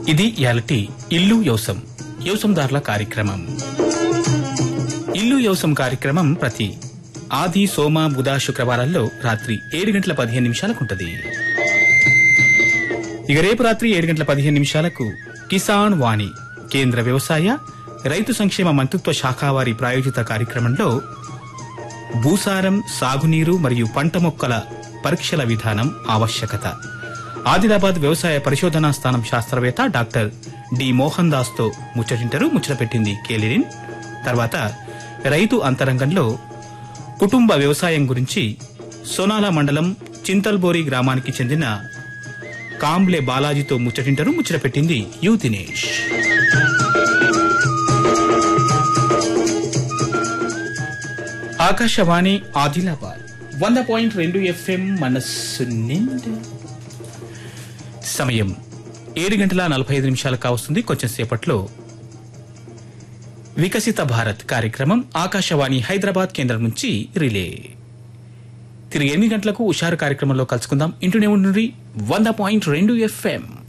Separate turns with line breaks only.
ఇది ఇయాలటి ఇల్లు యోసం యోసందారుల కార్యక్రమం ఇల్లు యోసం కార్యక్రమం ప్రతి ఆది సోమ బుధ శుక్రవారాల్లో రాత్రి ఏడు గంటల పదిహేను నిమిషాలకు ఉంటుంది ఇక రేపు రాత్రి ఏడు గంటల పదిహేను నిమిషాలకు కిసాన్ వాణి కేంద్ర వ్యవసాయ రైతు సంక్షేమ మంత్రిత్వ శాఖ వారి ప్రాయోజిత కార్యక్రమంలో భూసారం సాగునీరు మరియు పంట మొక్కల పరీక్షల విధానం ఆవశ్యకత ఆదిలాబాద్ వ్యవసాయ పరిశోధనా స్థానం శాస్త్రవేత్త డాక్టర్ డి మోహన్ దాస్ తో ముచ్చటింటారు ముచ్చట పెట్టింది కేలిరిన్ తర్వాత రైతు అంతరంగంలో కుటుంబ వ్యవసాయం గురించి సోనాల మండలం చింతల్బోరి గ్రామానికి చెందిన కాంబ్లే బాలాజీతో ముచ్చటింటారు ముచ్చట పెట్టింది యు దినేష్ ఆకాశవాణి ఆదిలాబాద్ వంద పాయింట్ రెండు ఎఫ్ఎం మనస్సు నిండా సమయం ఏడు గంటల నలభై ఐదు నిమిషాలు కావస్తుంది కొంచెం సేపట్లో వికసిత భారత్ కార్యక్రమం ఆకాశవాణి హైదరాబాద్ కేంద్రం నుంచి రిలే తిరిగి ఎనిమిది గంటలకు ఉషారు కార్యక్రమంలో కలుసుకుందాం ఇంటూనే ఉండండి వంద పాయింట్ రెండు ఎఫ్ఎం